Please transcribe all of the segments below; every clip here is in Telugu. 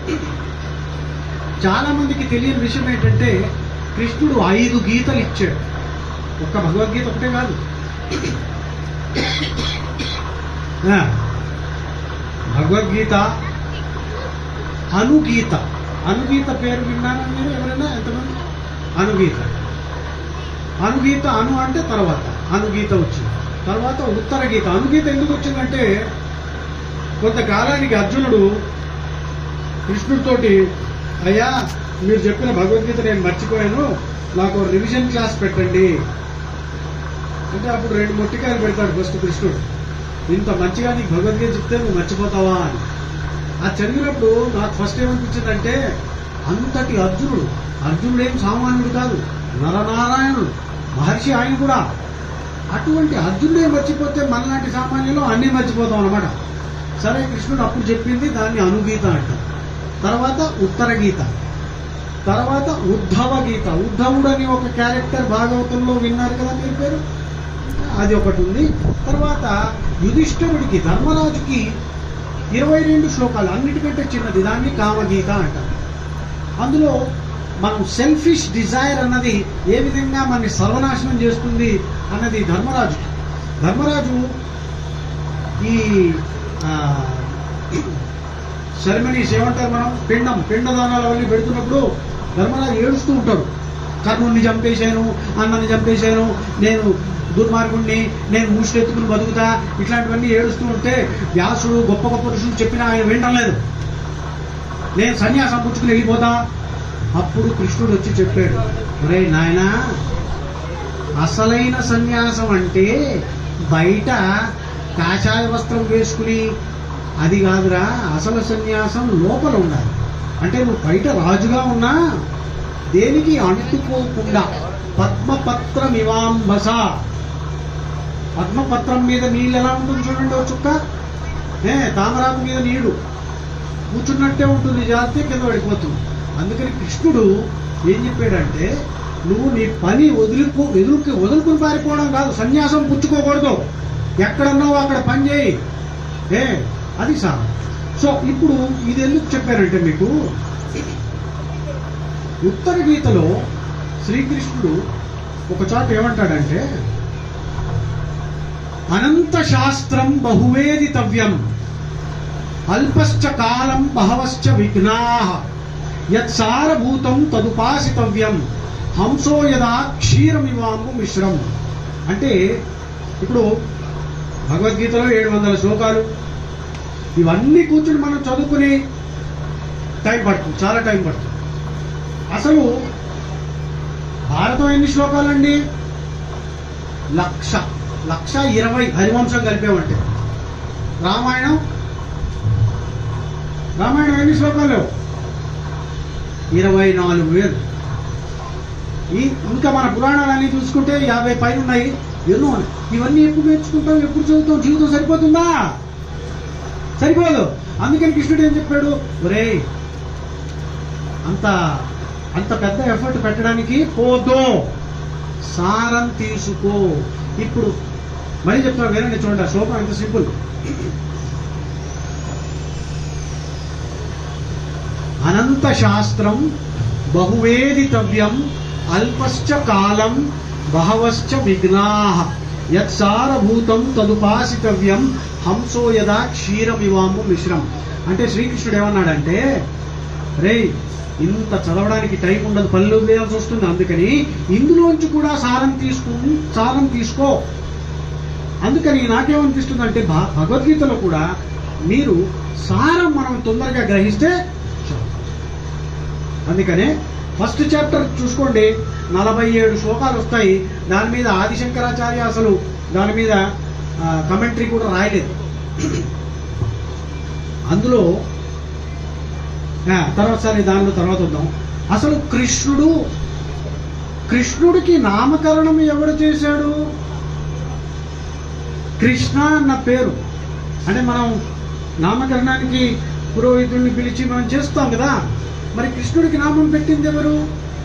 చాలా మందికి తెలియని విషయం ఏంటంటే కృష్ణుడు ఐదు గీతలు ఇచ్చాడు ఒక్క భగవద్గీత ఒకటే కాదు ఆ, భగవద్గీత అనుగీత అనుగీత పేరు విన్నారా మీరు ఎవరైనా ఎంతమంది అనుగీత అనుగీత అను అంటే తర్వాత అనుగీత వచ్చింది తర్వాత ఉత్తర గీత అనుగీత ఎందుకు వచ్చిందంటే కొంతకాలానికి అర్జునుడు కృష్ణుడితోటి అయ్యా మీరు చెప్పిన భగవద్గీత నేను మర్చిపోయాను నాకు రివిజన్ క్లాస్ పెట్టండి అంటే అప్పుడు రెండు మొట్టికాయలు పెడతాడు ఫస్ట్ కృష్ణుడు ఇంత మంచిగా నీకు భగవద్గీత చెప్తే నువ్వు మర్చిపోతావా అని అది చదివినప్పుడు నాకు ఫస్ట్ ఏమనిపించిందంటే అంతటి అర్జునుడు అర్జునుడు ఏం సామాన్యుడు కాదు నరనారాయణుడు మహర్షి ఆయన కూడా అటువంటి అర్జునుడే మర్చిపోతే మనలాంటి సామాన్యులు అన్నీ మర్చిపోతాం అనమాట సరే కృష్ణుడు అప్పుడు చెప్పింది దాన్ని అనుగీత అంటారు తర్వాత ఉత్తర గీత తర్వాత ఉద్ధవ గీత ఉద్ధవుడు అని ఒక క్యారెక్టర్ భాగవతంలో విన్నారు కదా మీరు పేరు అది ఒకటి ఉంది తర్వాత యుధిష్ఠిరుడికి ధర్మరాజుకి ఇరవై రెండు శ్లోకాలు అన్నిటికంటే చిన్నది దాన్ని కామగీత అంటారు అందులో మనం సెల్ఫిష్ డిజైర్ అన్నది ఏ విధంగా మనని సర్వనాశనం చేస్తుంది అన్నది ధర్మరాజు ధర్మరాజు ఈ సెరమనీస్ ఏమంటారు మనం పిండం పిండదానాలు అవన్నీ పెడుతున్నప్పుడు ధర్మరాజు ఏడుస్తూ ఉంటాడు కర్ణుడిని చంపేశాను అన్నని చంపేశాను నేను దుర్మార్గుణ్ణి నేను మూసినెత్తుకుని బతుకుతా ఇట్లాంటివన్నీ ఏడుస్తూ ఉంటే వ్యాసుడు గొప్ప గొప్ప ఋషులు చెప్పినా ఆయన వినడం లేదు నేను సన్యాసం పుచ్చుకుని వెళ్ళిపోతా అప్పుడు కృష్ణుడు వచ్చి చెప్పాడు ఒరే నాయనా అసలైన సన్యాసం అంటే బయట కాషాయ వస్త్రం వేసుకుని అది కాదురా అసలు సన్యాసం లోపల ఉండాలి అంటే నువ్వు బయట రాజుగా ఉన్నా దేనికి అంటుకోకుండా పద్మపత్రం ఇవాంబస పద్మపత్రం మీద నీళ్ళు ఎలా ఉంటుంది చూడండి ఓ చుక్క ఏ తామరాకు మీద నీళ్లు కూర్చున్నట్టే ఉంటుంది జాగ్రత్త కింద పడిపోతుంది అందుకని కృష్ణుడు ఏం చెప్పాడంటే నువ్వు నీ పని వదులుకు ఎదురుకి వదులుకుని పారిపోవడం కాదు సన్యాసం పుచ్చుకోకూడదు ఎక్కడున్నావు అక్కడ పని చేయి ఏ అది సార్ సో ఇప్పుడు ఇది ఎందుకు చెప్పారంటే మీకు ఉత్తర గీతలో శ్రీకృష్ణుడు ఒక చోట ఏమంటాడంటే అనంత శాస్త్రం బహువేదితవ్యం అల్పశ్చ కాలం బహవశ్చ విఘ్నా యత్సారభూతం తదుపాసితవ్యం హంసో యదా క్షీరమివాము మిశ్రం అంటే ఇప్పుడు భగవద్గీతలో ఏడు వందల శ్లోకాలు ఇవన్నీ కూర్చుని మనం చదువుకుని టైం పడుతుంది చాలా టైం పడుతుంది అసలు భారతం ఎన్ని శ్లోకాలండి లక్ష లక్ష ఇరవై హరివంశం కలిపామంటే రామాయణం రామాయణం ఎన్ని శ్లోకాలు ఇరవై నాలుగు వేలు ఈ ఇంకా మన పురాణాలన్నీ చూసుకుంటే యాభై పైన ఉన్నాయి ఎన్నో ఉన్నాయి. ఇవన్నీ ఎప్పుడు నేర్చుకుంటాం ఎప్పుడు చదువుతాం జీవితం సరిపోతుందా సరిపోదు అందుకని కృష్ణుడు ఏం చెప్పాడు ఒరేయ్ అంత అంత పెద్ద ఎఫర్ట్ పెట్టడానికి పోదు సారం తీసుకో ఇప్పుడు మళ్ళీ చెప్తాను వేరండి చూడండి ఆ శ్లోకం ఎంత సింపుల్ అనంత శాస్త్రం బహువేదితవ్యం అల్పశ్చ కాలం బహవశ్చ విఘ్నా యత్సారభూతం తదుపాసితవ్యం హంసో యదా క్షీరమివాము మిశ్రం అంటే శ్రీకృష్ణుడు ఏమన్నాడంటే రే ఇంత చదవడానికి టైం ఉండదు పనులు వేయాల్సి వస్తుంది అందుకని ఇందులోంచి కూడా సారం తీసుకు సారం తీసుకో అందుకని నాకేమనిపిస్తుంది అంటే భగవద్గీతలో కూడా మీరు సారం మనం తొందరగా గ్రహిస్తే చాలు. అందుకనే ఫస్ట్ చాప్టర్ చూసుకోండి నలభై ఏడు శ్లోకాలు వస్తాయి దాని మీద ఆదిశంకరాచార్య అసలు దాని మీద కమెంటరీ కూడా రాయలేదు అందులో ఆ, తర్వాత సరే దానిలో తర్వాత వద్దాం అసలు కృష్ణుడు కృష్ణుడికి నామకరణం ఎవడు చేశాడు కృష్ణ అన్న పేరు అంటే మనం నామకరణానికి పురోహితుడిని పిలిచి మనం చేస్తాం కదా మరి కృష్ణుడికి నామం పెట్టింది ఎవరు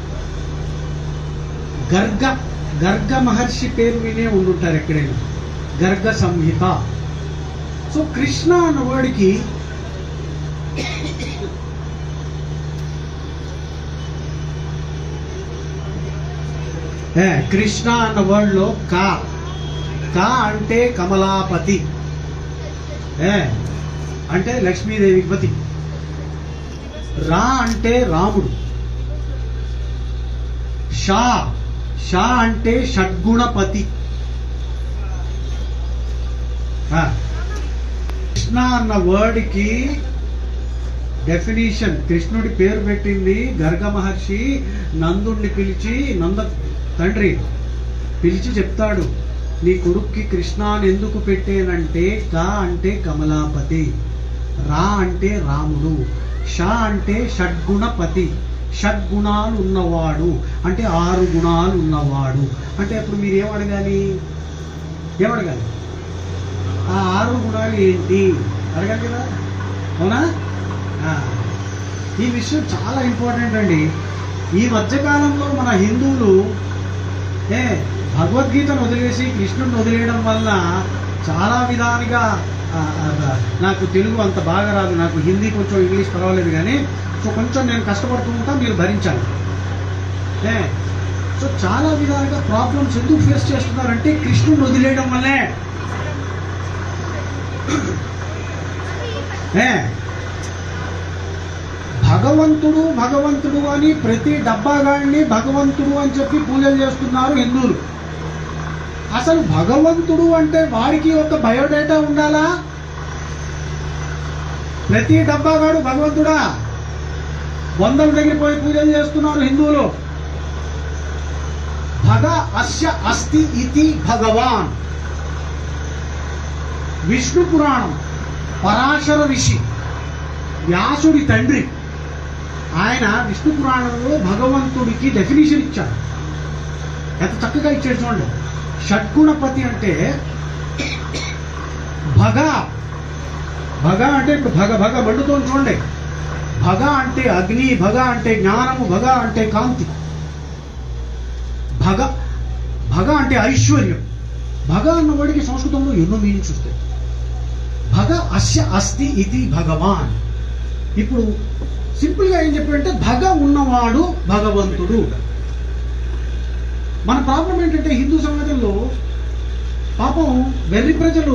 గర్గ గర్గ మహర్షి పేరు వినే ఉండుంటారు ఎక్కడైనా గర్గ సంహిత సో కృష్ణ అన్న వర్డ్కి ఏ, కృష్ణ అన్న వర్డ్ లో కా కా అంటే కమలాపతి ఏ అంటే లక్ష్మీదేవికి పతి రా అంటే రాముడు షా షా అంటే షడ్గుణపతి ఆ, కృష్ణ అన్న వర్డ్ కి డెఫినిషన్ కృష్ణుడి పేరు పెట్టింది గర్గ మహర్షి నందుణ్ణి పిలిచి నంద తండ్రి పిలిచి చెప్తాడు నీ కొడుక్కి కృష్ణ అని ఎందుకు పెట్టేనంటే కా అంటే కమలాపతి రా అంటే రాముడు షా అంటే షడ్గుణపతి షడ్గుణాలు ఉన్నవాడు అంటే ఆరు గుణాలు ఉన్నవాడు అంటే అప్పుడు మీరు ఏం అడగాలి ఏమడగాలి ఆ ఆరు గుణాలు ఏంటి అడగాలి కదా అవునా ఆ. ఈ విషయం చాలా ఇంపార్టెంట్ అండి ఈ మధ్యకాలంలో మన హిందువులు ఏ భగవద్గీతను వదిలేసి కృష్ణుడిని వదిలేయడం వల్ల చాలా విధాలుగా ఆ, ఆ, నాకు తెలుగు అంత బాగా రాదు నాకు హిందీ కొంచెం ఇంగ్లీష్ పర్వాలేదు కానీ సో కొంచెం నేను కష్టపడుతూ ఉంటా మీరు భరించాలి ఏ సో చాలా విధాలుగా ప్రాబ్లమ్స్ ఎందుకు ఫేస్ చేస్తున్నారంటే కృష్ణుడిని వదిలేయడం వల్లే ఏ భగవంతుడు భగవంతుడు అని ప్రతి డబ్బాగాడిని భగవంతుడు అని చెప్పి పూజలు చేస్తున్నారు హిందువులు అసలు భగవంతుడు అంటే వాడికి ఒక బయోడేటా ఉండాలా ప్రతి డబ్బాగాడు భగవంతుడా వందల దగ్గర పోయి పూజలు చేస్తున్నారు హిందువులు భగ అస్య అస్తి ఇతి భగవాన్ విష్ణు పురాణం పరాశర ఋషి వ్యాసుడి తండ్రి ఆయన విష్ణు పురాణంలో భగవంతుడికి డెఫినేషన్ ఇచ్చాడు ఎంత చక్కగా ఇచ్చాడు చూడండి షడ్గుణపతి అంటే భగ భగ అంటే ఇప్పుడు భగ భగ మండుతోంది చూడండి భగ అంటే అగ్ని భగ అంటే జ్ఞానము భగ అంటే కాంతి భగ భగ అంటే ఐశ్వర్యం భగ అన్న వాడికి సంస్కృతంలో ఎన్నో మీనింగ్స్ వస్తాయి భగ అస్య అస్తి ఇది భగవాన్ ఇప్పుడు సింపుల్ గా ఏం చెప్పాడంటే భగ ఉన్నవాడు భగవంతుడు మన ప్రాబ్లం ఏంటంటే హిందూ సమాజంలో పాపం వెర్రి ప్రజలు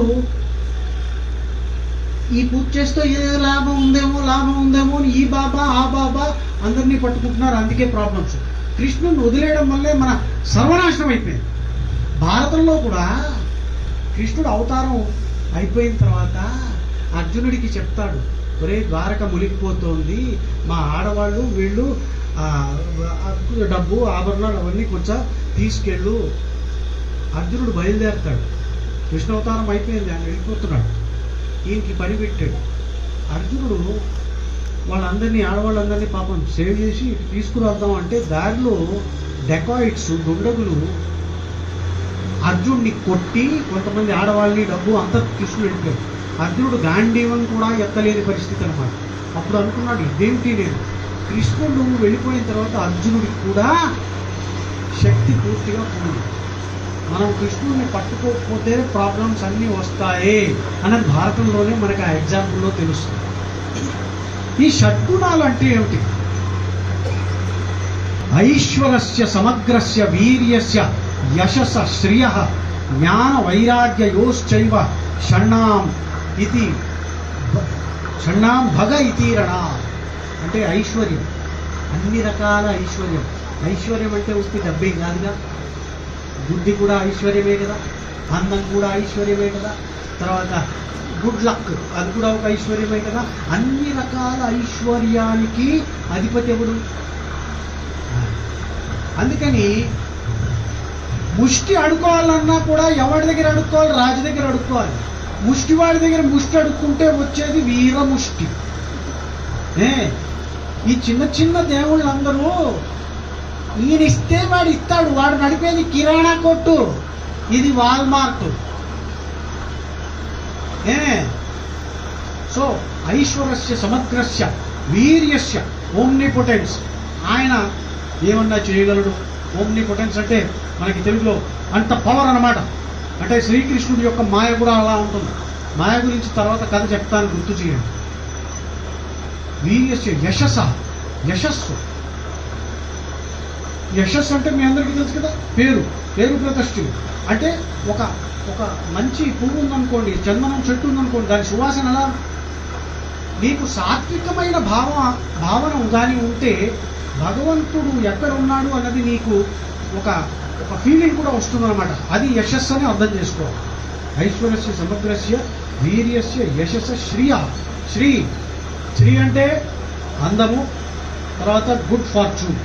ఈ పూజ చేస్తే ఏ లాభం ఉందేమో లాభం ఉందేమో అని ఈ బాబా ఆ బాబా అందరినీ పట్టుకుంటున్నారు అందుకే ప్రాబ్లమ్స్ కృష్ణుని వదిలేయడం వల్లే మన సర్వనాశనం అయిపోయింది భారతంలో కూడా కృష్ణుడు అవతారం అయిపోయిన తర్వాత అర్జునుడికి చెప్తాడు ఒరే ద్వారక మునిగిపోతోంది మా ఆడవాళ్ళు వీళ్ళు ఆ, ఆ, డబ్బు ఆభరణాలు అవన్నీ కొంచెం తీసుకెళ్ళు అర్జునుడు బయలుదేరుతాడు కృష్ణ అవతారం అయిపోయింది ఆయన వెళ్ళిపోతున్నాడు ఈయనకి పని పెట్టాడు అర్జునుడు వాళ్ళందరినీ ఆడవాళ్ళందరినీ పాపం సేవ్ చేసి ఇటు తీసుకురాద్దాం అంటే దారిలో డెకాయిట్స్ దుండగులు అర్జునుడిని కొట్టి కొంతమంది ఆడవాళ్ళని డబ్బు అంతా తీసుకుని వెళ్ళిపోయారు అర్జునుడు గాంధీవం కూడా ఎత్తలేని పరిస్థితి అనమాట అప్పుడు అనుకున్నాడు ఇదేమిటి నేను కృష్ణుడు వెళ్ళిపోయిన తర్వాత అర్జునుడికి కూడా శక్తి పూర్తిగా పోయింది మనం కృష్ణుడిని పట్టుకోకపోతే ప్రాబ్లమ్స్ అన్నీ వస్తాయి అన్నది భారతంలోనే మనకి ఆ ఎగ్జాంపుల్లో తెలుస్తుంది ఈ షడ్గుణాలు అంటే ఏమిటి ఐశ్వరస్య సమగ్రస్య వీర్యస్య యశస శ్రియ జ్ఞాన వైరాగ్యయోశ్చైవ షణ్ణాం ఇది భ- షణ్ణాం భగ ఇతీరణ అంటే ఐశ్వర్యం అన్ని రకాల ఐశ్వర్యం ఐశ్వర్యం అంటే ఉత్తి డబ్బే కాదుగా బుద్ధి కూడా ఐశ్వర్యమే కదా అందం కూడా ఐశ్వర్యమే కదా తర్వాత గుడ్ లక్ అది కూడా ఒక ఐశ్వర్యమే కదా అన్ని రకాల ఐశ్వర్యానికి అధిపతి ఎవడు అందుకని ముష్టి అడుకోవాలన్నా కూడా ఎవరి దగ్గర అడుక్కోవాలి రాజు దగ్గర అడుక్కోవాలి ముష్టి వాడి దగ్గర ముష్టి అడుక్కుంటే వచ్చేది వీర ముష్టి ఏ ఈ చిన్న చిన్న దేవుళ్ళందరూ ఈయన ఇస్తే వాడు ఇస్తాడు వాడు నడిపేది కిరాణా కొట్టు ఇది వాల్మార్ట్ ఏ సో ఐశ్వరస్య సమగ్రస్య వీర్యస్య ఓమ్నిపొటెన్స్ ఆయన ఏమన్నా చేయగలడు ఓమ్నిపొటెన్స్ అంటే మనకి తెలుగులో అంత పవర్ అన్నమాట అంటే శ్రీకృష్ణుడి యొక్క మాయ కూడా అలా ఉంటుంది మాయ గురించి తర్వాత కథ చెప్తాను గుర్తు చేయండి వీర్యస్య యశస యశస్సు యశస్సు అంటే మీ అందరికీ తెలుసు కదా పేరు పేరు ప్రతిష్ఠలు అంటే ఒక ఒక మంచి పువ్వు ఉందనుకోండి చందనం చెట్టు ఉందనుకోండి దాని సువాసన ఎలా నీకు సాత్వికమైన భావ భావన కానీ ఉంటే భగవంతుడు ఎక్కడ ఉన్నాడు అన్నది నీకు ఒక ఒక ఫీలింగ్ కూడా వస్తుందన్నమాట అది యశస్సు అని అర్థం చేసుకోవాలి ఐశ్వర్యస్య సమగ్రస్య వీర్యస్య యశస్స శ్రియ శ్రీ శ్రీ అంటే అందము తర్వాత గుడ్ ఫార్చ్యూన్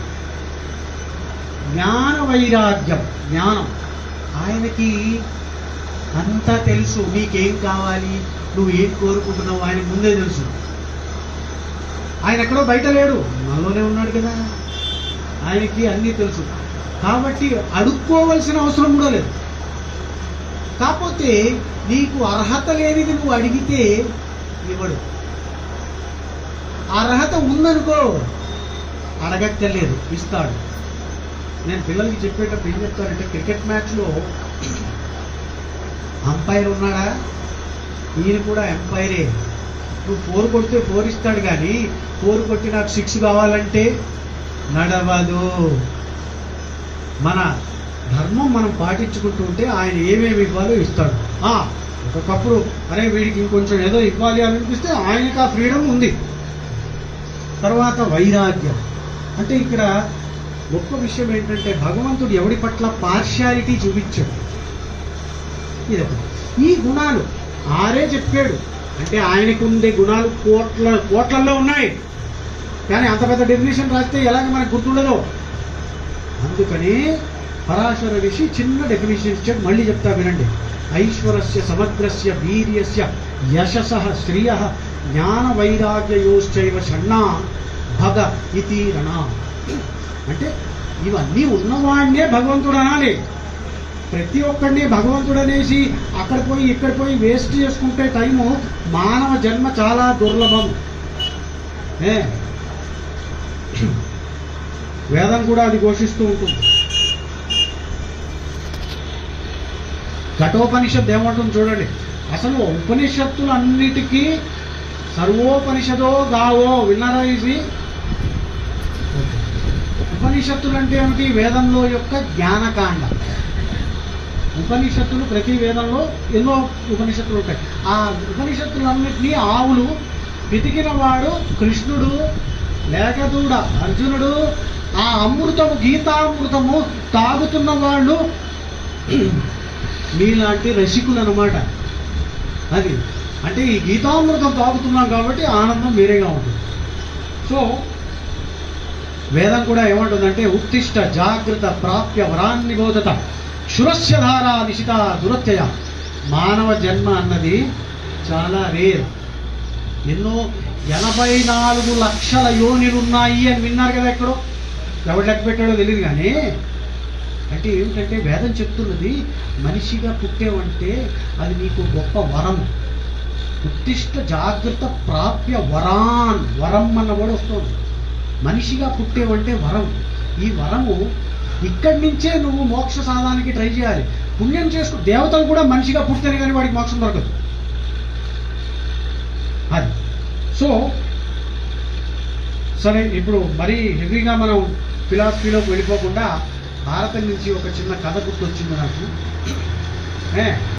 జ్ఞాన వైరాగ్యం జ్ఞానం ఆయనకి అంతా తెలుసు నీకేం కావాలి నువ్వు ఏం కోరుకుంటున్నావు ఆయన ముందే తెలుసు ఆయన ఎక్కడో బయట లేడు మనలోనే ఉన్నాడు కదా ఆయనకి అన్నీ తెలుసు కాబట్టి అడుక్కోవలసిన అవసరం కూడా లేదు కాకపోతే నీకు అర్హత లేనిది నువ్వు అడిగితే ఇవ్వడు అర్హత ఉందనుకో అడగక్కర్లేదు ఇస్తాడు నేను పిల్లలకి చెప్పేటప్పుడు ఏం చెప్తానంటే క్రికెట్ మ్యాచ్లో అంపైర్ ఉన్నాడా ఈయన కూడా ఎంపైరే నువ్వు ఫోర్ కొడితే ఫోర్ ఇస్తాడు కానీ ఫోర్ కొట్టి నాకు సిక్స్ కావాలంటే నడవదు మన ధర్మం మనం పాటించుకుంటూ ఉంటే ఆయన ఏమేమి ఇవ్వాలో ఇస్తాడు ఆ, ఒక్కొక్కప్పుడు అరే వీడికి ఇంకొంచెం ఏదో ఇవ్వాలి అని అనిపిస్తే ఆయనకు ఆ ఫ్రీడమ్ ఉంది తర్వాత వైరాగ్యం అంటే ఇక్కడ గొప్ప విషయం ఏంటంటే భగవంతుడు ఎవడి పట్ల పార్షియాలిటీ చూపించాడు ఇదొకటి ఈ గుణాలు ఆరే చెప్పాడు అంటే ఆయనకు ఉండే గుణాలు కోట్ల కోట్లల్లో ఉన్నాయి కానీ అంత పెద్ద డెఫినేషన్ రాస్తే ఎలాగ మనకు గుర్తుండదు అందుకని పరాశర ఋషి చిన్న డెఫినేషన్ ఇచ్చాడు మళ్ళీ చెప్తా వినండి ఐశ్వరస్య సమగ్రస్య వీర్యస్య యశస శ్రియ జ్ఞాన వైరాగ్యయోశ్చైవ షణ్ణా భగ ఇతి రణ అంటే ఇవన్నీ ఉన్నవాడినే భగవంతుడు అనాలి ప్రతి ఒక్కడిని భగవంతుడు అనేసి అక్కడ పోయి ఇక్కడ పోయి వేస్ట్ చేసుకుంటే టైము మానవ జన్మ చాలా దుర్లభం ఏ వేదం కూడా అది ఘోషిస్తూ ఉంటుంది ఘటోపనిషత్తు ఏమంటుంది చూడండి అసలు ఉపనిషత్తులు అన్నిటికీ సర్వోపనిషదో గావో విన్నారా ఇది ఉపనిషత్తులు అంటే ఏమిటి వేదంలో యొక్క జ్ఞానకాండ ఉపనిషత్తులు ప్రతి వేదంలో ఎన్నో ఉపనిషత్తులు ఉంటాయి ఆ ఉపనిషత్తులన్నింటినీ ఆవులు వెతికిన వాడు కృష్ణుడు లేఖదూడ అర్జునుడు ఆ అమృతము గీతామృతము తాగుతున్న వాళ్ళు మీలాంటి రసికులు అనమాట అది అంటే ఈ గీతామృతం తాగుతున్నాం కాబట్టి ఆనందం వేరేగా ఉంటుంది సో వేదం కూడా ఏమంటుందంటే ఉత్తిష్ట జాగ్రత్త ప్రాప్య వరాన్ని బోధత క్షురస్య ధారా నిశిత దురత్యయ మానవ జన్మ అన్నది చాలా రేర్ ఎన్నో ఎనభై నాలుగు లక్షల యోనిలున్నాయి అని విన్నారు కదా ఎక్కడో ఎవరు లెక్క పెట్టాడో తెలియదు కానీ అంటే ఏమిటంటే వేదం చెప్తున్నది మనిషిగా పుట్టేవంటే అది నీకు గొప్ప వరం ఉత్తిష్ట జాగ్రత్త ప్రాప్య వరాన్ వరం అన్న కూడా వస్తుంది మనిషిగా పుట్టేవంటే వరం ఈ వరము ఇక్కడి నుంచే నువ్వు మోక్ష సాధనానికి ట్రై చేయాలి పుణ్యం చేసుకు దేవతలు కూడా మనిషిగా పుట్టితేనే కానీ వాడికి మోక్షం దొరకదు అది సో సరే ఇప్పుడు మరీ హెవీగా మనం ఫిలాసఫీలోకి వెళ్ళిపోకుండా భారతం నుంచి ఒక చిన్న కథ గుర్తొచ్చింది నాకు ఏ